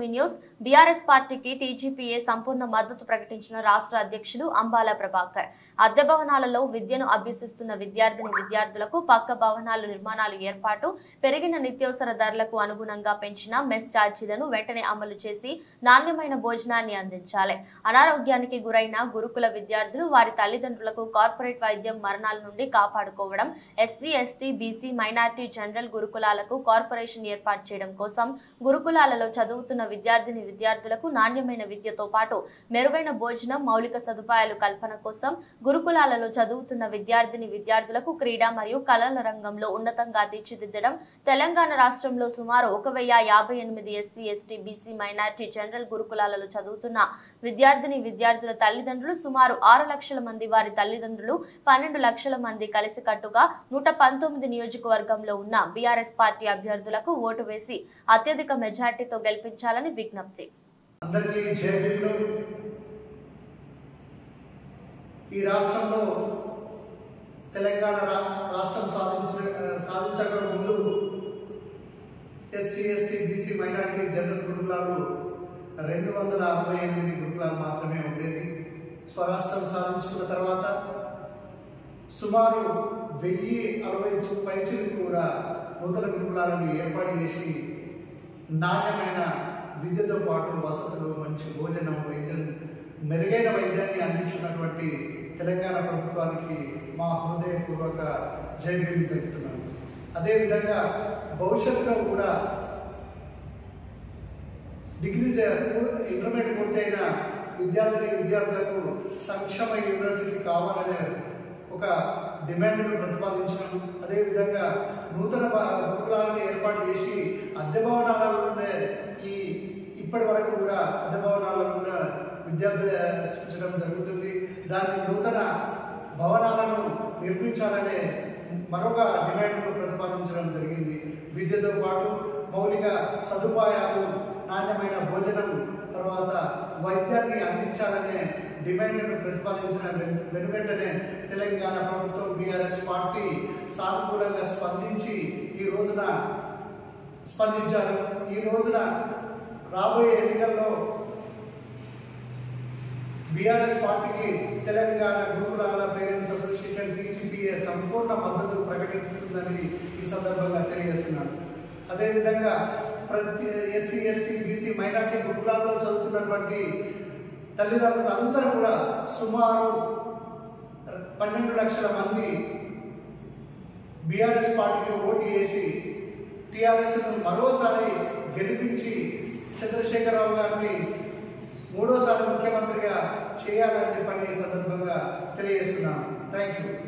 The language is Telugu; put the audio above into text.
న్యూస్ బీఆర్ఎస్ పార్టీకి టీజీపీఏ సంపూర్ణ మద్దతు ప్రకటించిన రాష్ట్ర అధ్యక్షులు అంబాల ప్రభాకర్ అద్దె భవనాలలో విద్యను అభ్యసిస్తున్న విద్యార్థిని విద్యార్థులకు పక్క భవనాలు నిర్మాణాలు ఏర్పాటు పెరిగిన నిత్యావసర ధరలకు అనుగుణంగా పెంచిన మెస్ ఛార్జీలను వెంటనే అమలు చేసి నాణ్యమైన భోజనాన్ని అందించాలి అనారోగ్యానికి గురైన గురుకుల విద్యార్థులు వారి తల్లిదండ్రులకు కార్పొరేట్ వైద్యం మరణాల నుండి కాపాడుకోవడం SC ST BC minority general గురుకులాలకు కార్పొరేషన్ ఏర్పాటు చేయడం కోసం గురుకులాలలో చదువుతున్న విద్యార్థిని విద్యార్థులకు నాణ్యమైన విద్యతో పాటు మెరుగైన భోజనం మౌలిక సదుపాయాలు కల్పన కోసం గురుకులాలలో చదువుతున్న విద్యార్థిని విద్యార్థులకు క్రీడా మరియు కళల రంగంలో ఉన్నతంగా తీర్చిదిద్దడం తెలంగాణ రాష్ట్రంలో సుమారు ఒక వెయ్యి యాభై ఎనిమిది SC ST BC minority general గురుకులాలలో చదువుతున్న విద్యార్థిని విద్యార్థుల తల్లిదండ్రులు సుమారు ఆరు లక్షల మంది వారి తల్లిదండ్రులు పన్నెండు లక్షల మంది కలిసికట్టుగా నూట పంతొమ్మిది నియోజకవర్గంలో ఉన్న బీఆర్ఎస్ పార్టీ అభ్యర్థులకు ఓటు వేసి అత్యధిక మెజార్టీతో గెలిపించాలని విజ్ఞప్తి అందరికీ జయబీలు ఈ రాష్ట్రంలో తెలంగాణ రా రాష్ట్రం సాధించిన సాధించక ముందు SC ST BC minority general గురుకులాలు రెండు వందల అరవై ఎనిమిది గురుకులాలు మాత్రమే ఉండేది స్వరాష్ట్రం సాధించుకున్న తర్వాత సుమారు వెయ్యి అరవై పైచులు కూడా నూతన గురుకులాలను ఏర్పాటు చేసి నాణ్యమైన విద్యతో పాటు వసతులు మంచి భోజనం వైద్యం మెరుగైన వైద్యాన్ని అందిస్తున్నటువంటి తెలంగాణ ప్రభుత్వానికి మా హృదయపూర్వక జైబీలు తెలుపుతున్నాను అదేవిధంగా భవిష్యత్తులో కూడా డిగ్రీ చే- పూర్- ఇంటర్మీడియట్ పూర్తయిన విద్యార్థిని విద్యార్థులకు సంక్షేమ యూనివర్సిటీ కావాలనే ఒక డిమాండ్ను ప్రతిపాదించడం అదేవిధంగా నూతన భ- గురుకులాలను ఏర్పాటు చేసి అద్దె భవనాలలోనే ఈ ఇప్పటి వరకు కూడా అద్దె భవనాలలో విద్యాభ్యాసించడం జరుగుతుంది దాన్ని నూతన భవనాలను నిర్మించాలనే మరొక డిమాండ్ను ప్రతిపాదించడం జరిగింది విద్యతో పాటు మౌలిక సదుపాయాలు నాణ్యమైన భోజనం తర్వాత వైద్యాన్ని అందించాలనే డిమాండ్ను ప్రతిపాదించిన వెన్- వెనువెంటనే తెలంగాణ ప్రభుత్వం బీఆర్ఎస్ పార్టీ సానుకూలంగా స్పందించి ఈ రోజున స్పందించారు ఈ రోజున రాబోయే ఎన్నికల్లో బీఆర్ఎస్ పార్టీకి తెలంగాణ గురుకులాల పేరెంట్స్ అసోసియేషన్ టీజీపీఏ సంపూర్ణ మద్దతు ప్రకటిస్తుందని ఈ సందర్భంగా తెలియజేస్తున్నాను అదేవిధంగా ప్రతి ఎస్సీ ఎస్టీ బీసీ మైనార్టీ గురుకులాల్లో చదువుతున్నటువంటి తల్లిదండ్రులు అందరూ కూడా సుమారు పన్నెండు లక్షల మంది బీఆర్ఎస్ పార్టీకి ఓటు వేసి టీఆర్ఎస్ను మరోసారి గెలిపించి చంద్రశేఖరరావు గారిని మూడోసారి ముఖ్యమంత్రిగా చేయాలని చెప్పని ఈ సందర్భంగా తెలియజేస్తున్నాను థ్యాంక్ యూ